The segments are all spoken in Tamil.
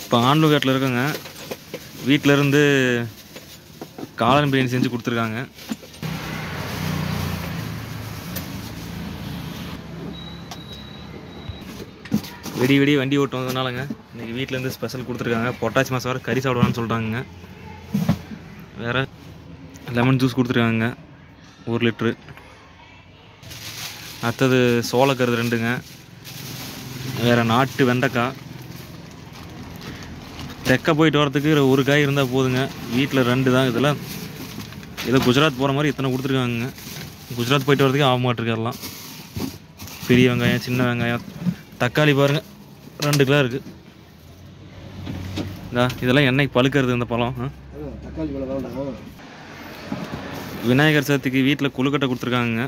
இப்போ ஆண்டூர்காட்டில் இருக்கோங்க வீட்டில் இருந்து காளான் பிரியாணி செஞ்சு கொடுத்துருக்காங்க வெடி வெடி வண்டி ஓட்டு வந்ததுனாலங்க இன்றைக்கி வீட்டிலேருந்து ஸ்பெஷல் கொடுத்துருக்காங்க பொட்டாசி மாதம் வர கறி சாப்பிடுவான்னு சொல்கிறாங்க வேறு லெமன் ஜூஸ் கொடுத்துருக்காங்க ஒரு லிட்ரு அடுத்தது சோளக்கருது ரெண்டுங்க வேறு நாட்டு வெண்டைக்காய் தெக்க போயிட்டு வரதுக்கு ஒரு காய் இருந்தால் போதுங்க வீட்டில் ரெண்டு தான் இதெல்லாம் ஏதோ குஜராத் போகிற மாதிரி இத்தனை கொடுத்துருக்காங்க குஜராத் போயிட்டு வரதுக்கு ஆக மாட்டிருக்கு எல்லாம் பெரிய வெங்காயம் சின்ன வெங்காயம் தக்காளி பாருங்கள் ரெண்டு கிலோ இருக்குது இதா இதெல்லாம் என்னைக்கு பழுக்கிறது இந்த பழம் ஆ? தக்காளி பழம் வேண்டாம் விநாயகர் சதுர்த்திக்கு வீட்டில் கொழுக்கட்டை கொடுத்துருக்காங்க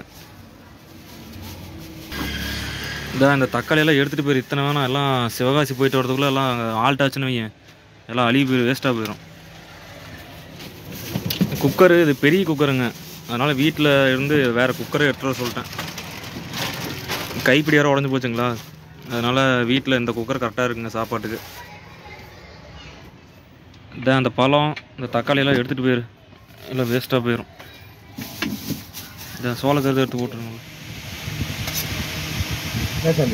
இதான் இந்த தக்காளி எல்லாம் எடுத்துகிட்டு போயிரு இத்தனை வேணாம் எல்லாம் சிவகாசி போயிட்டு வரதுக்குள்ளே எல்லாம் ஆல்ட் ஆச்சுன்னு வையேன் எல்லாம் அழுகி போயிடும் வேஸ்ட்டாக போயிடும் குக்கரு இது பெரிய குக்கருங்க அதனால் வீட்டில் இருந்து வேறு குக்கரை எடுத்துகிட்டு வர சொல்லிட்டேன் கைப்பிடி யாரோ உடஞ்சி போச்சுங்களா அதனால் வீட்டில் இந்த குக்கர் கரெக்டாக இருக்குங்க சாப்பாட்டுக்கு இதான் அந்த பழம் இந்த தக்காளி எல்லாம் எடுத்துகிட்டு போயிரு இல்லை வேஸ்ட்டாக போயிடும் இந்த சோளக்கருது எடுத்து போட்டுருங்க பேசாமி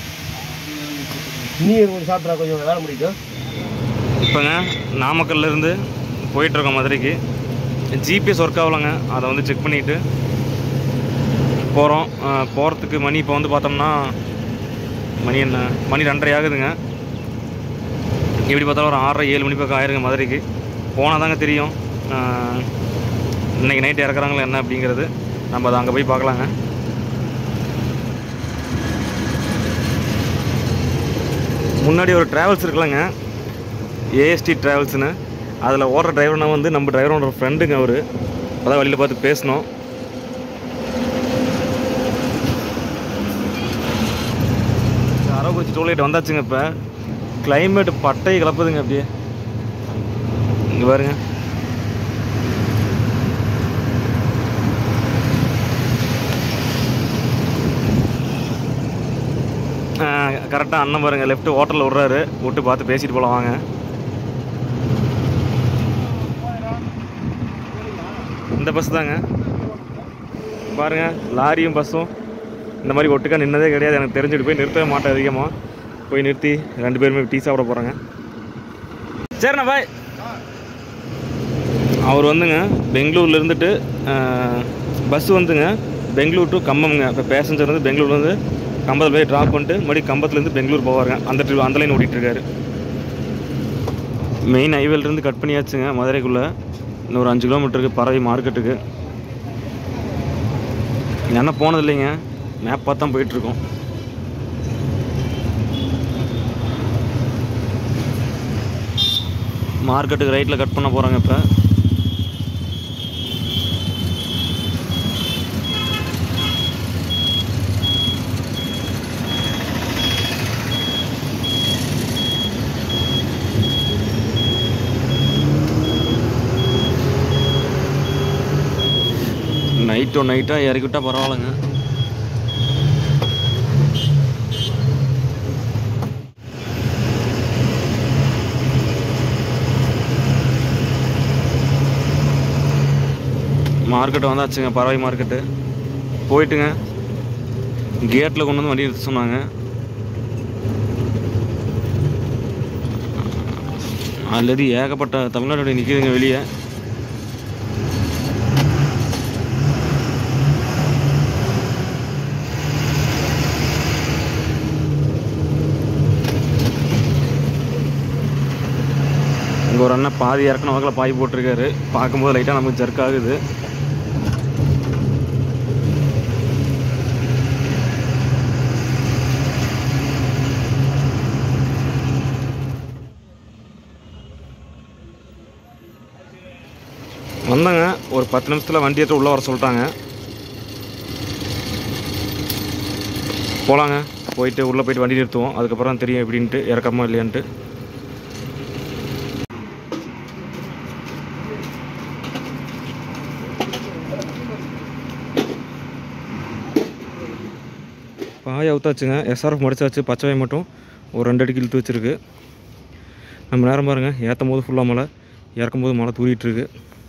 நீ கொஞ்சம் சாப்பிட்றா கொஞ்சம் வேலை முடிக்கும் இப்போங்க நாமக்கல்ல இருந்து போயிட்டுருக்கோம் மதுரைக்கு ஜிபிஎஸ் ஒர்க் ஆகலைங்க அதை வந்து செக் பண்ணிவிட்டு போகிறோம் போகிறதுக்கு மணி இப்போ வந்து பார்த்தோம்னா மணி என்ன மணி ரெண்டரை ஆகுதுங்க எப்படி பார்த்தாலும் ஒரு ஆறரை ஏழு மணி பக்கம் ஆயிருங்க மதுரைக்கு போனால் தாங்க தெரியும் ஆஹ், இன்னைக்கு நைட்டு இறக்குறாங்களா என்ன அப்படிங்கிறது நம்ம அதை அங்கே போய் பார்க்கலாங்க முன்னாடி ஒரு ட்ராவல்ஸ் இருக்குல்லங்க ஏஎஸ்டி ட்ராவல்ஸ்னு அதில் ஓடுற டிரைவர்னா வந்து நம்ம டிரைவரோட ஃப்ரெண்டுங்க அவர் அதான் வழியில் பார்த்து பேசணும் அரவக்குறிச்சி டோல்கேட் வந்தாச்சுங்க இப்போ கிளைமேட் பட்டை கிளப்புதுங்க அப்படியே இங்கே பாருங்க கரெக்டாக அண்ணன் பாருங்க லெஃப்ட் ஹோட்டலில் விட்றாரு விட்டு பார்த்து பேசிட்டு போகலாம் வாங்க இந்த பஸ் தாங்க பாருங்க லாரியும் பஸ்ஸும் இந்த மாதிரி ஒட்டுக்கா நின்னதே கிடையாது எனக்கு தெரிஞ்சுட்டு போய் நிறுத்தவே மாட்டேன் அதிகமாக போய் நிறுத்தி ரெண்டு பேருமே டீ சாப்பிட போகிறாங்க சரிண்ணா பாய் அவர் வந்துங்க பெங்களூர்ல இருந்துட்டு பஸ் வந்துங்க பெங்களூர் டு கம்பம்ங்க இப்போ பேசஞ்சர் வந்து பெங்களூர் வந்து கம்பத்தில் போய் ட்ராப் பண்ணிட்டு மறுபடியும் கம்பத்துலேருந்து பெங்களூர் போவாருங்க அந்த ட்ரிப் அந்த லைன் ஓடிட்டுருக்காரு மெயின் ஹைவேலேருந்து கட் பண்ணியாச்சுங்க மதுரைக்குள்ளே இன்னும் ஒரு அஞ்சு கிலோமீட்டருக்கு பறவை மார்க்கெட்டுக்கு என்ன போனது இல்லைங்க மேப் பார்த்து தான் போயிட்டுருக்கோம் மார்க்கெட்டுக்கு ரைட்டில் கட் பண்ண போகிறாங்க இப்போ நைட்டோ நைட்டாக இறக்கிவிட்டா பரவாயில்லைங்க மார்க்கெட்டு வந்தாச்சுங்க பறவை மார்க்கெட்டு போயிட்டுங்க கேட்டில் கொண்டு வந்து வண்டி நிறுத்த சொன்னாங்க ஆல்ரெடி ஏகப்பட்ட தமிழ்நாடு நிற்கிதுங்க வெளியே இங்கே ஒரு அண்ணன் பாதி இறக்கணும் வகையில் பாய் போட்டிருக்காரு பார்க்கும்போது லைட்டாக நமக்கு ஜர்க் ஆகுது வந்தாங்க ஒரு பத்து நிமிஷத்தில் வண்டி எடுத்து உள்ளே வர சொல்லிட்டாங்க போகலாங்க போயிட்டு உள்ளே போயிட்டு வண்டி நிறுத்துவோம் அதுக்கப்புறம் தான் தெரியும் எப்படின்ட்டு இறக்கமா இல்லையான்ட்டு பாய் அவுத்தாச்சுங்க எஸ்ஆர்எஃப் மடிச்சாச்சு பச்சை வாய் மட்டும் ஒரு ரெண்டு அடிக்கு இழுத்து வச்சிருக்கு நம்ம நேரம் பாருங்கள் ஏற்றும் போது ஃபுல்லாக மழை இறக்கும் போது மழை தூரிட்டுருக்கு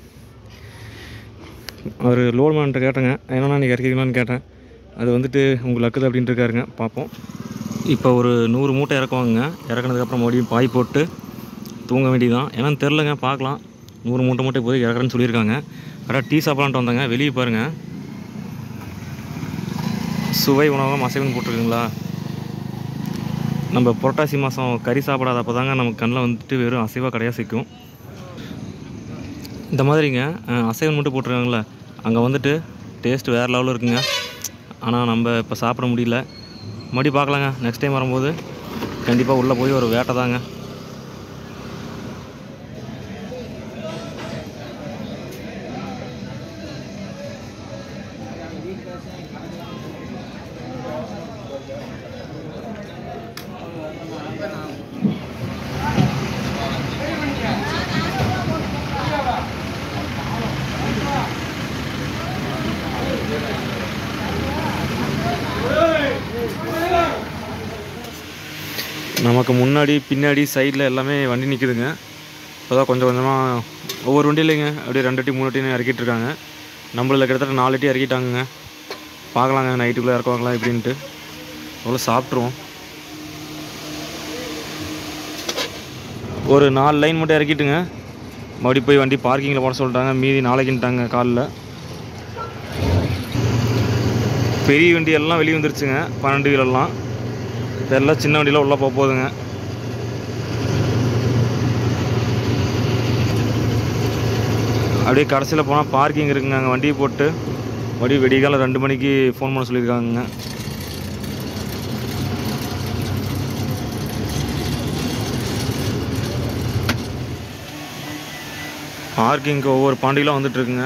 அவர் லோட் மேன்ட்ட கேட்டேங்க என்னண்ணா நீங்கள் இறக்கிக்கலான்னு கேட்டேன் அது வந்துட்டு உங்களுக்கு லக்குது அப்படின்ட்டு இருக்காருங்க பார்ப்போம் இப்போ ஒரு நூறு மூட்டை இறக்குவாங்க இறக்குனதுக்கப்புறம் மறுபடியும் பாய் போட்டு தூங்க வேண்டியதுதான் என்னன்னு தெரிலங்க பார்க்கலாம் நூறு மூட்டை மூட்டை போய் இறக்குறேன்னு சொல்லியிருக்காங்க கரெக்டாக டீ சாப்பிடலான்ட்டு வந்தாங்க வெளியே பாருங்கள் சுவை உணவகம் அசைவன் போட்டிருக்குங்களா நம்ம புரட்டாசி மாதம் கறி சாப்பிடாத அப்போ தாங்க நமக்கு கண்ணில் வந்துட்டு வெறும் அசைவாக கடையாக சிக்கும் இந்த மாதிரிங்க அஹ், அசைவன் மட்டும் போட்டிருக்காங்களே அங்கே வந்துட்டு டேஸ்ட் வேறு லெவலில் இருக்குங்க ஆனால் நம்ம இப்போ சாப்பிட முடியல மறுபடியும் பார்க்கலாங்க நெக்ஸ்ட் டைம் வரும்போது கண்டிப்பாக உள்ளே போய் ஒரு வேட்டை தாங்க நமக்கு முன்னாடி பின்னாடி சைடில் எல்லாமே வண்டி நிற்குதுங்க இப்போ தான் கொஞ்சம் கொஞ்சமாக ஒவ்வொரு வண்டி இல்லைங்க அப்படியே ரெண்டு டி மூணு டின்னு இறக்கிட்டு இருக்காங்க நம்மளில் கிட்டத்தட்ட நாலு டி இறக்கிட்டாங்கங்க பார்க்கலாங்க நைட்டுக்குள்ளே இறக்குவாங்களா எப்படின்ட்டு அவ்வளோ சாப்பிட்ருவோம் ஒரு நாலு லைன் மட்டும் இறக்கிட்டுங்க மறுபடியும் போய் வண்டி பார்க்கிங்கில் போட சொல்லிட்டாங்க மீதி நாளைக்குன்ட்டாங்க காலில் பெரிய வண்டி எல்லாம் வெளியே வந்துருச்சுங்க பன்னெண்டு கிலோலாம் இதெல்லாம் சின்ன வண்டியில் உள்ளே போக போகுதுங்க அப்படியே கடைசியில் போனால் பார்க்கிங் இருக்குங்க அங்கே வண்டியை போட்டு மறுபடியும் வெடிகாலம் ரெண்டு மணிக்கு ஃபோன் பண்ண சொல்லியிருக்காங்க பார்க்கிங்க்கு ஒவ்வொரு பாண்டியிலும் வந்துட்டு இருக்குங்க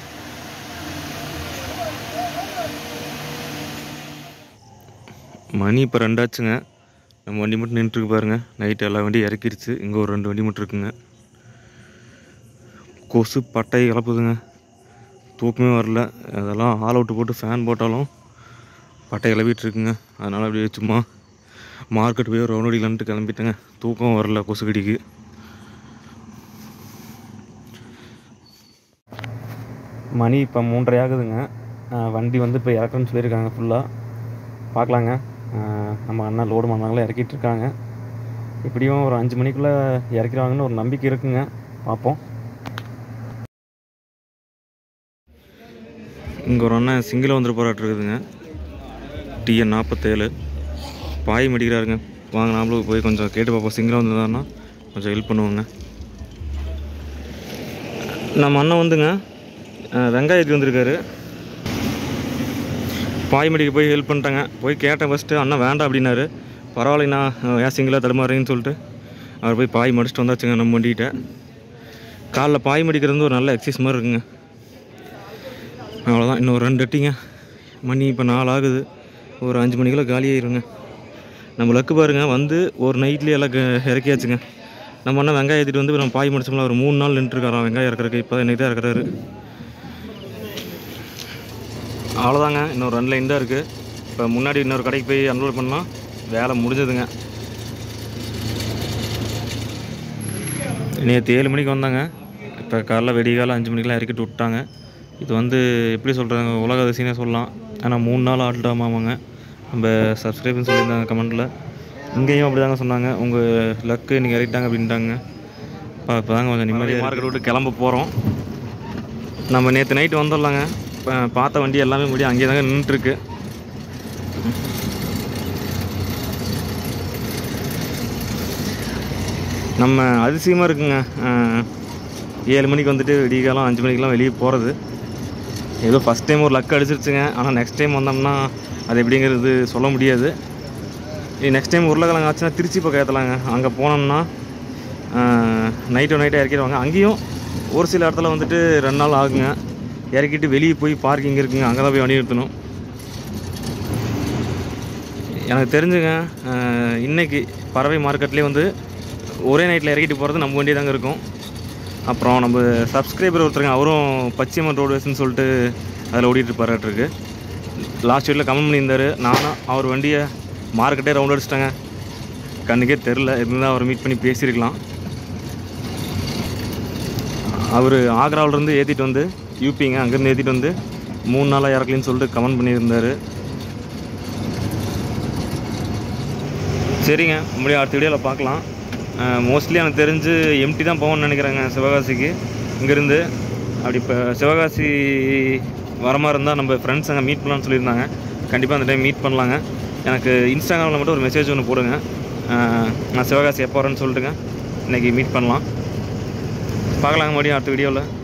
மணி இப்போ ரெண்டாச்சுங்க நம்ம வண்டி மட்டும் நின்றுருக்கு பாருங்க நைட்டு எல்லா வண்டியும் இறக்கிருச்சு இங்கே ஒரு ரெண்டு வண்டி மட்டும் இருக்குங்க கொசு பட்டை கிளப்புதுங்க தூக்கமே வரல அதெல்லாம் ஆல் அவுட்டு போட்டு ஃபேன் போட்டாலும் பட்டை கிளப்பிட்டு இருக்குங்க அதனால் அப்படியே சும்மா மார்க்கெட் போய் ஒரு ரவுண்ட் அடிக்கலான்ட்டு கிளம்பிட்டேங்க தூக்கம் வரல கொசு கடிக்கு மணி இப்போ மூன்றரை ஆகுதுங்க அஹ் வண்டி வந்து இப்போ இறக்குறேன்னு சொல்லியிருக்காங்க ஃபுல்லாக பார்க்கலாங்க அஹ் நம்ம அண்ணா லோடு மண்ணாங்களே இறக்கிட்டு இருக்காங்க எப்படியும் ஒரு அஞ்சு மணிக்குள்ளே இறக்கிடுவாங்கன்னு ஒரு நம்பிக்கை இருக்குங்க பார்ப்போம் இங்கே ஒரு அண்ணன் சிங்கிள் வந்துட்டு போராட்டு இருக்குதுங்க டிஎன் நாற்பத்தேழு பாய் மடிக்கிறாருங்க வாங்க நாமளும் போய் கொஞ்சம் கேட்டு பார்ப்போம் சிங்கிள் வந்ததுன்னா கொஞ்சம் ஹெல்ப் பண்ணுவோங்க நம்ம அண்ணன் வந்துங்க அஹ் வெங்காயத்துக்கு வந்திருக்காரு பாய் மடிக்கு போய் ஹெல்ப் பண்ணிட்டாங்க போய் கேட்டேன் ஃபஸ்ட்டு அண்ணன் வேண்டாம் அப்படின்னாரு பரவாயில்லைண்ணா அஹ் ஏன் சிங்கிளாக தடுமாறுறீங்கன்னு சொல்லிட்டு அவர் போய் பாய் மடிச்சுட்டு வந்தாச்சுங்க நம்ம வண்டிகிட்ட காலைல பாய் மடிக்கிறது வந்து ஒரு நல்ல எக்ஸசைஸ் மாதிரி இருக்குங்க அவ்வளோதான் இன்னும் ஒரு ரெண்டு அட்டிங்க மணி இப்போ நாலு ஆகுது ஒரு அஞ்சு மணிக்குள்ள காலியாயிருங்க நம்ம லக்கு பாருங்க வந்து ஒரு நைட்லேயே எல்லாம் க- இறக்கியாச்சுங்க நம்ம அண்ணன் வெங்காயம் ஏற்றிட்டு வந்து நம்ம பாய் முடிச்சோம்ல ஒரு மூணு நாள் நின்றுருக்காராம் வெங்காயம் இறக்குறதுக்கு இப்போ இன்னைக்கு தான் இறக்குறாரு அவ்வளோதாங்க இன்னொரு ரெண்டு லைன் தான் இருக்குது இப்போ முன்னாடி இன்னொரு கடைக்கு போய் அன்லோட் பண்ணால் வேலை முடிஞ்சதுங்க நேற்று ஏழு மணிக்கு வந்தாங்க இப்போ காலைல வெடிகாலம் அஞ்சு மணிக்கெலாம் இறக்கிட்டு விட்டாங்க இது வந்து எப்படி சொல்கிறாங்க உலக அதிசயனே சொல்லலாம் ஆனால் மூணு நாள் ஆல்டாமாங்க நம்ம சப்ஸ்கிரைப்னு சொல்லியிருந்தாங்க கமெண்ட்டில் இங்கேயும் அப்படி தாங்க சொன்னாங்க உங்கள் லக்கு நீங்கள் இறக்கிட்டாங்க அப்படின்ட்டாங்க இப்போ இப்போ தாங்க கொஞ்சம் நிம்மதியாக மார்க்கெட் விட்டு கிளம்ப போகிறோம் நம்ம நேற்று நைட்டு வந்துடலாங்க இப்போ பார்த்த வண்டி எல்லாமே முடியும் அங்கேயே தாங்க நின்றுட்டுருக்கு நம்ம அதிசயமாக இருக்குங்க அஹ், ஏழு மணிக்கு வந்துட்டு விடிகாலம் அஞ்சு மணிக்கெலாம் வெளியே போகிறது ஏதோ ஃபஸ்ட் டைம் ஒரு லக் அடிச்சிருச்சுங்க ஆனால் நெக்ஸ்ட் டைம் வந்தோம்னா அது எப்படிங்கிறது சொல்ல முடியாது நெக்ஸ்ட் டைம் உருளைக்கிழங்கு ஆச்சுன்னா திருச்சி பக்கம் ஏற்றலாங்க அங்கே போனோம்னா நைட்டு நைட்டாக இறக்கிடுவாங்க அங்கேயும் ஒரு சில இடத்துல வந்துட்டு ரெண்டு நாள் ஆகுங்க இறக்கிட்டு வெளியே போய் பார்க்கிங் இருக்குங்க அங்கே தான் போய் வண்டி நிறுத்தணும் எனக்கு தெரிஞ்சுங்க அஹ், இன்னைக்கு பறவை மார்க்கெட்லேயே வந்து ஒரே நைட்டில் இறக்கிட்டு போகிறது நம்ம வண்டி தாங்க இருக்கும் அப்புறம் நம்ம சப்ஸ்கிரைபர் ஒருத்தருங்க அவரும் பச்சியம்மன் ரோடுவேஸ்னு சொல்லிட்டு அதில் ஓடிட்டு இருப்பாராட்டிருக்கு லாஸ்ட் வீட்டில் கமெண்ட் பண்ணியிருந்தாரு நானும் அவர் வண்டியை மார்க்கெட்டே ரவுண்ட் அடிச்சிட்டேங்க கண்ணுக்கே தெரில இருந்தால் அவர் மீட் பண்ணி பேசியிருக்கலாம் அவர் ஆக்ராவிலேருந்து ஏற்றிட்டு வந்து யூபிங்க அங்கேருந்து ஏற்றிட்டு வந்து மூணு நாளாக இறக்கலின்னு சொல்லிட்டு கமெண்ட் பண்ணியிருந்தார் சரிங்க முடியும் அடுத்த வீடியோவில் பார்க்கலாம் மோஸ்ட்லி எனக்கு தெரிஞ்சு எம்டி தான் போகணும்னு நினைக்கிறேங்க சிவகாசிக்கு இங்கேருந்து அப்படி இப்போ சிவகாசி வர மாதிரி இருந்தால் நம்ம ஃப்ரெண்ட்ஸ் அங்கே மீட் பண்ணலாம்னு சொல்லியிருந்தாங்க கண்டிப்பாக அந்த டைம் மீட் பண்ணலாங்க எனக்கு இன்ஸ்டாகிராமில் மட்டும் ஒரு மெசேஜ் ஒன்று போடுங்க அஹ், நான் சிவகாசி எப்போ வரேன்னு சொல்லிட்டுங்க இன்றைக்கி மீட் பண்ணலாம் பார்க்கலாங்க மறுபடியும் அடுத்த வீடியோவில்